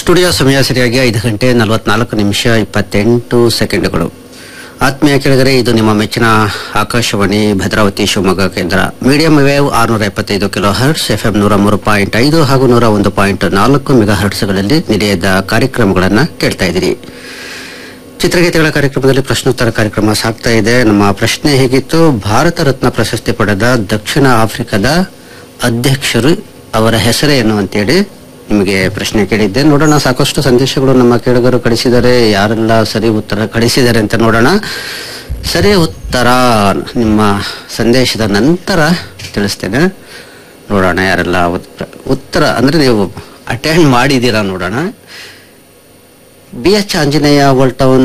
studio ಸಮಯ ಸರಿಯಾಗಿ ಐದು ಗಂಟೆ ನಲವತ್ನಾಲ್ಕು ನಿಮಿಷ ಇಪ್ಪತ್ತೆಂಟು ಸೆಕೆಂಡ್ಗಳು ಆತ್ಮೀಯ ಕೆಳಗರೆ ಇದು ನಿಮ್ಮ ಮೆಚ್ಚಿನ ಆಕಾಶವಾಣಿ ಭದ್ರಾವತಿ ಶಿವಮೊಗ್ಗ ಕೇಂದ್ರ ಮೀಡಿಯಂ ವೇವ್ ಆರುನೂರ ಎಪ್ಪತ್ತೈದು ಕಿಲೋ ಹರ್ಟ್ಸ್ ಎಫ್ಎಂ ನೂರ ಮೂರು ಪಾಯಿಂಟ್ ಐದು ಹಾಗೂ ನೂರ ಒಂದು ಪಾಯಿಂಟ್ ನಾಲ್ಕು ಮೆಗಾ ಹರ್ಟ್ಸ್ಗಳಲ್ಲಿ ನಿಲಯದ ಕಾರ್ಯಕ್ರಮಗಳನ್ನು ಕೇಳ್ತಾ ಇದ್ದೀರಿ ಚಿತ್ರಗೀತೆಗಳ ಕಾರ್ಯಕ್ರಮದಲ್ಲಿ ಪ್ರಶ್ನೋತ್ತರ ಕಾರ್ಯಕ್ರಮ ಸಾಗ್ತಾ ಇದೆ ನಮ್ಮ ಪ್ರಶ್ನೆ ಹೇಗಿತ್ತು ಭಾರತ ರತ್ನ ಪ್ರಶಸ್ತಿ ಪಡೆದ ದಕ್ಷಿಣ ಆಫ್ರಿಕಾದ ಅಧ್ಯಕ್ಷರು ಅವರ ಹೆಸರೇನು ಅಂತೇಳಿ ನಿಮಗೆ ಪ್ರಶ್ನೆ ಕೇಳಿದ್ದೆ ನೋಡೋಣ ಸಾಕಷ್ಟು ಸಂದೇಶಗಳು ನಮ್ಮ ಕೇಳುಗರು ಕಳಿಸಿದ್ದಾರೆ ಯಾರೆಲ್ಲ ಸರಿ ಉತ್ತರ ಕಳಿಸಿದ್ದಾರೆ ಅಂತ ನೋಡೋಣ ಸರಿ ಉತ್ತರ ನಿಮ್ಮ ಸಂದೇಶದ ನಂತರ ತಿಳಿಸ್ತೇನೆ ನೋಡೋಣ ಯಾರೆಲ್ಲ ಉತ್ತರ ಉತ್ತರ ಅಂದ್ರೆ ನೀವು ಅಟೆಂಡ್ ಮಾಡಿದ್ದೀರಾ ನೋಡೋಣ B H Anjaneya world town